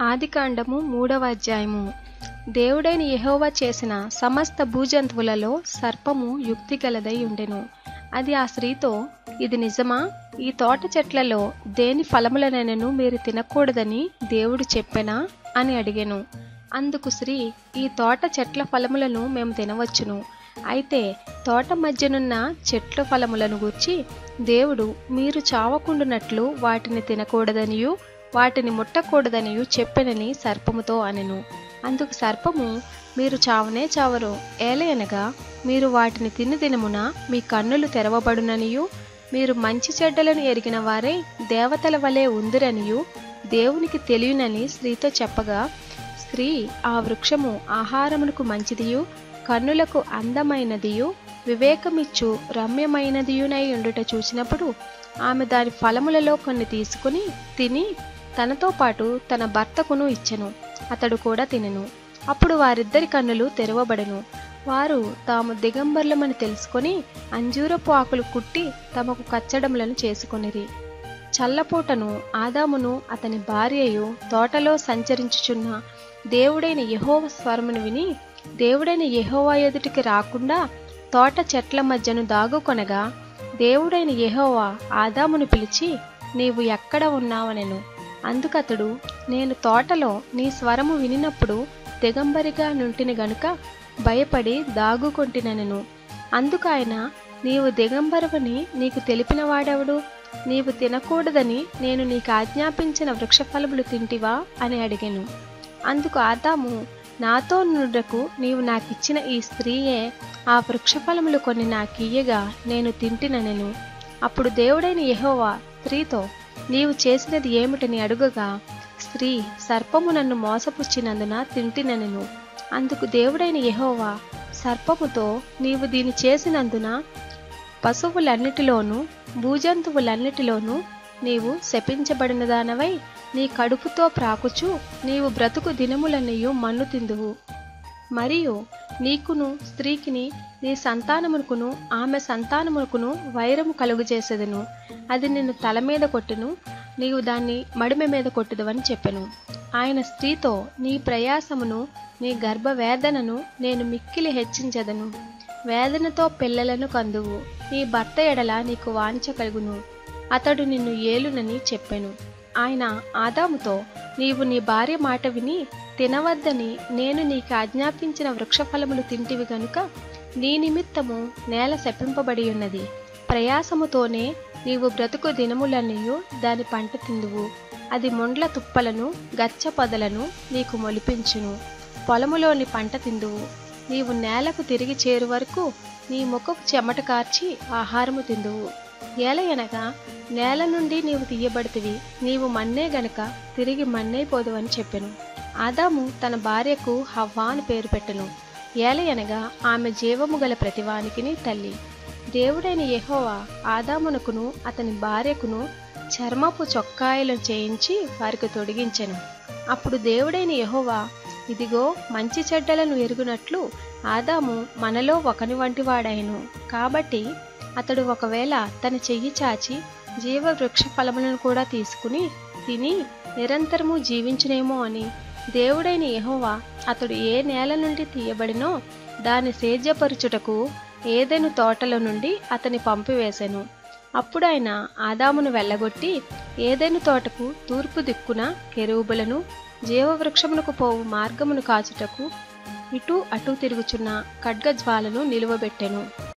ఆదికాండము మూడవ అధ్యాయము దేవుడైన యెహోవా చేసిన సమస్త భూజంతువులలో సర్పము యుక్తిగలదై ఉండెను అది ఆ స్త్రీతో ఇది నిజమా ఈ తోట చెట్లలో దేని ఫలములనైనను మీరు తినకూడదని దేవుడు చెప్పెనా అని అడిగెను అందుకు స్త్రీ ఈ తోట చెట్ల ఫలములను మేము తినవచ్చును అయితే తోట మధ్యనున్న చెట్ల ఫలములను గూర్చి దేవుడు మీరు చావకుండునట్లు వాటిని తినకూడదనియు వాటిని ముట్టకూడదనియు చెప్పెనని సర్పముతో అనెను అందుకు సర్పము మీరు చావనే చావరు ఏలయనగా మీరు వాటిని తిని దినమున మీ కన్నులు తెరవబడుననియు మీరు మంచి చెడ్డలను ఎరిగిన వారై దేవతల వలె ఉందిరనియు దేవునికి తెలియనని స్త్రీతో చెప్పగా స్త్రీ ఆ వృక్షము ఆహారమునకు మంచిదియు కన్నులకు అందమైనదియు వివేకమిచ్చు రమ్యమైనదియునై ఉండుట చూసినప్పుడు ఆమె దాని ఫలములలో కొన్ని తీసుకుని తిని తనతో పాటు తన భర్తకును ఇచ్చెను అతడు కూడా తినెను అప్పుడు వారిద్దరి కన్నులు తెరవబడెను వారు తాము దిగంబర్లమని తెలుసుకొని అంజూరపు ఆకులు కుట్టి తమకు కచ్చడములను చేసుకొనిరి చల్లపూటను ఆదామును అతని భార్యయు తోటలో సంచరించుచున్న దేవుడైన యెహోవ స్వరమును విని దేవుడైన యెహోవా ఎదుటికి రాకుండా తోట చెట్ల మధ్యను దాగుకొనగా దేవుడైన యెహోవా ఆదామును పిలిచి నీవు ఎక్కడ ఉన్నావనెను అందుకతడు నేను తోటలో నీ స్వరము వినినప్పుడు దిగంబరిగా నుంటిని గనుక భయపడి దాగుకొంటినెను అందుకు ఆయన నీవు దిగంబరవని నీకు తెలిపిన వాడెవడు నీవు తినకూడదని నేను నీకు ఆజ్ఞాపించిన వృక్షఫలములు తింటివా అని అడిగాను అందుకు ఆదాము నాతో నుండకు నీవు నాకిచ్చిన ఈ స్త్రీయే ఆ వృక్షఫలములు కొన్ని నాకియ్యగా నేను తింటిననెను అప్పుడు దేవుడైన యెహోవా స్త్రీతో నీవు చేసినది ఏమిటని అడుగగా స్త్రీ సర్పము నన్ను మోసపుచ్చినందున తింటిననెను అందుకు దేవుడైన యెహోవా సర్పముతో నీవు దీని చేసినందున పశువులన్నిటిలోనూ భూజంతువులన్నిటిలోనూ నీవు శపించబడినదానవై నీ కడుపుతో ప్రాకుచు నీవు బ్రతుకు దినములన్నయు మన్ను తిందువు మరియు నీకును స్త్రీకిని నీ సంతానమునకును ఆమె సంతానమునకును వైరము కలుగజేసేదను అది నిన్ను తల మీద కొట్టును నీవు దాన్ని మడిమె మీద కొట్టుదవని చెప్పెను ఆయన స్త్రీతో నీ ప్రయాసమును నీ గర్భ వేదనను నేను మిక్కిలి హెచ్చించదను వేదనతో పిల్లలను కందువు నీ భర్త ఎడల నీకు వాంఛ కలుగును అతడు నిన్ను ఏలునని చెప్పెను ఆయన ఆదాముతో నీవు నీ భార్య మాట విని తినవద్దని నేను నీకు ఆజ్ఞాపించిన వృక్షఫలములు తింటివి గనుక నీ నిమిత్తము నేల శపింపబడి ఉన్నది ప్రయాసముతోనే నీవు బ్రతుకు దినములన్నయు దాని పంట తిందువు అది ముండ్ల తుప్పలను గచ్చ పొదలను నీకు మొలిపించును పొలములోని పంట తిందువు నీవు నేలకు తిరిగి చేరు వరకు నీ ముఖపు చెమట కార్చి ఆహారము తిందువు ఏలయనగా నేల నుండి నీవు తీయబడితివి నీవు మన్నే గనక తిరిగి మన్నైపోదువని చెప్పెను ఆదాము తన భార్యకు హవ్వా అని పేరు పెట్టెను ఏలయనగా ఆమె జీవము గల ప్రతివానికిని తల్లి దేవుడైన యెహోవా ఆదామునకును అతని భార్యకును చర్మపు చొక్కాయలను చేయించి వారికి తొడిగించెను అప్పుడు దేవుడైన యెహోవా ఇదిగో మంచి చెడ్డలను ఎరుగునట్లు ఆదాము మనలో ఒకని వంటి వాడాయను కాబట్టి అతడు ఒకవేళ తన చెయ్యి చాచి జీవ వృక్ష ఫలములను కూడా తీసుకుని తిని నిరంతరము జీవించునేమో అని దేవుడైన యెహోవా అతడు ఏ నేల నుండి తీయబడినో దాని సేద్యపరుచుటకు ఏదెను తోటల నుండి అతని పంపివేశెను అప్పుడు ఆయన ఆదామును వెళ్ళగొట్టి ఏదెను తోటకు తూర్పు దిక్కున కెరూబులను జీవవృక్షమునకు పోవు మార్గమును కాచుటకు ఇటు అటు తిరుగుచున్న ఖడ్గజ్వాలను నిలువబెట్టెను